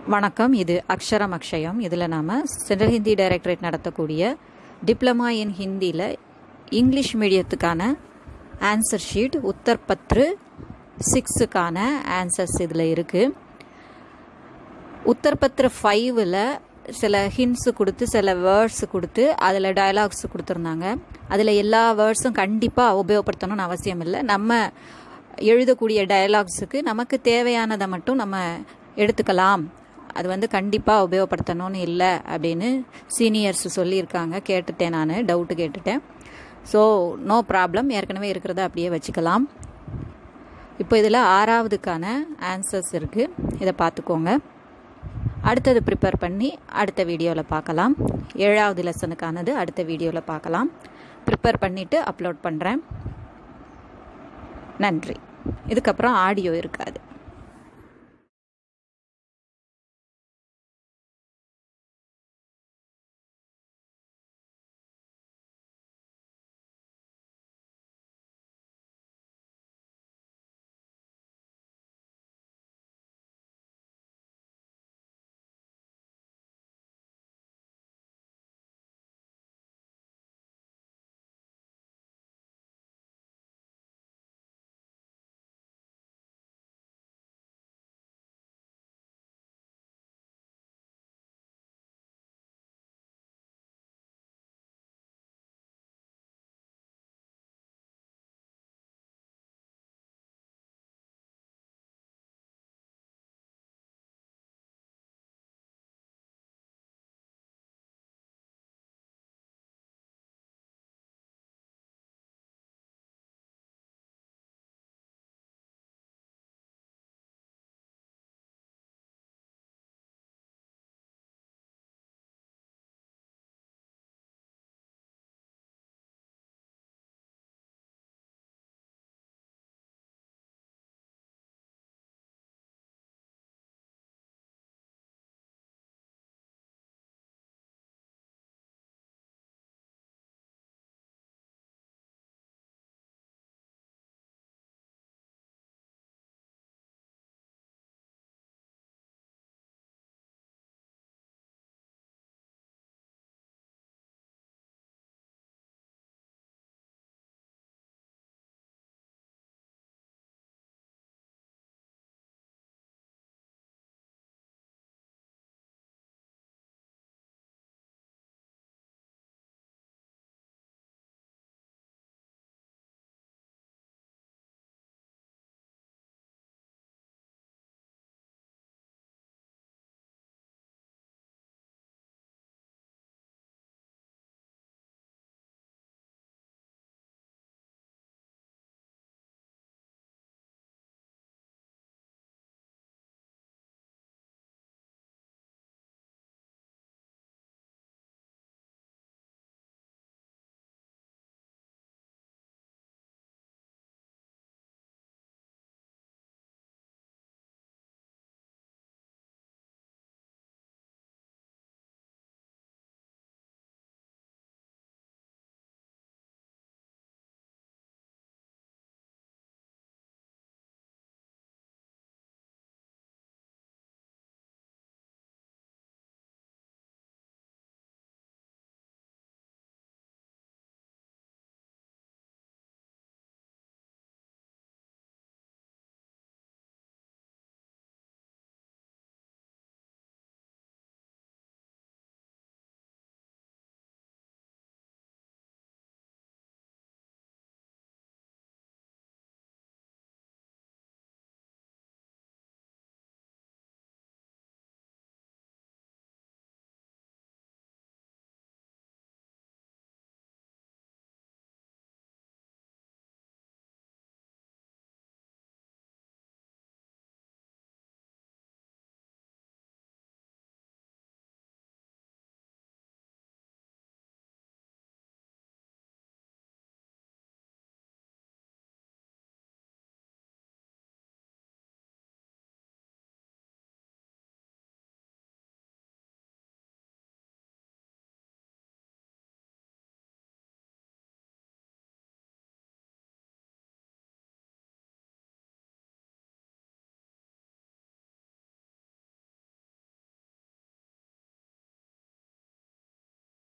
வணக்கம் இது அக்ஷரம் அக்ஷயம் இதில் நாம் சென்ட்ரல் ஹிந்தி டைரக்டரேட் நடத்தக்கூடிய டிப்ளமா இன் ஹிந்தியில் இங்கிலீஷ் மீடியத்துக்கான ஆன்சர் ஷீட் உத்தர் பத்ரு சிக்ஸுக்கான ஆன்சர்ஸ் இதில் இருக்குது உத்தர் பத்ரு ஃபைவில் சில ஹின்ஸு கொடுத்து சில வேர்ட்ஸ் கொடுத்து அதில் டயலாக்ஸ் கொடுத்துருந்தாங்க அதில் எல்லா வேர்ட்ஸும் கண்டிப்பாக உபயோகப்படுத்தணும்னு அவசியம் இல்லை நம்ம எழுதக்கூடிய டயலாக்ஸுக்கு நமக்கு தேவையானதை மட்டும் நம்ம எடுத்துக்கலாம் அது வந்து கண்டிப்பாக உபயோகப்படுத்தணும்னு இல்லை அப்படின்னு சீனியர்ஸ் சொல்லியிருக்காங்க கேட்டுட்டேன் நான் டவுட்டு கேட்டுட்டேன் ஸோ நோ ப்ராப்ளம் ஏற்கனவே இருக்கிறத அப்படியே வச்சுக்கலாம் இப்போ இதில் ஆறாவதுக்கான ஆன்சர்ஸ் இருக்குது இதை பார்த்துக்கோங்க அடுத்தது ப்ரிப்பேர் பண்ணி அடுத்த வீடியோவில் பார்க்கலாம் ஏழாவது லெசனுக்கானது அடுத்த வீடியோவில் பார்க்கலாம் ப்ரிப்பேர் பண்ணிவிட்டு அப்லோட் பண்ணுறேன் நன்றி இதுக்கப்புறம் ஆடியோ இருக்காது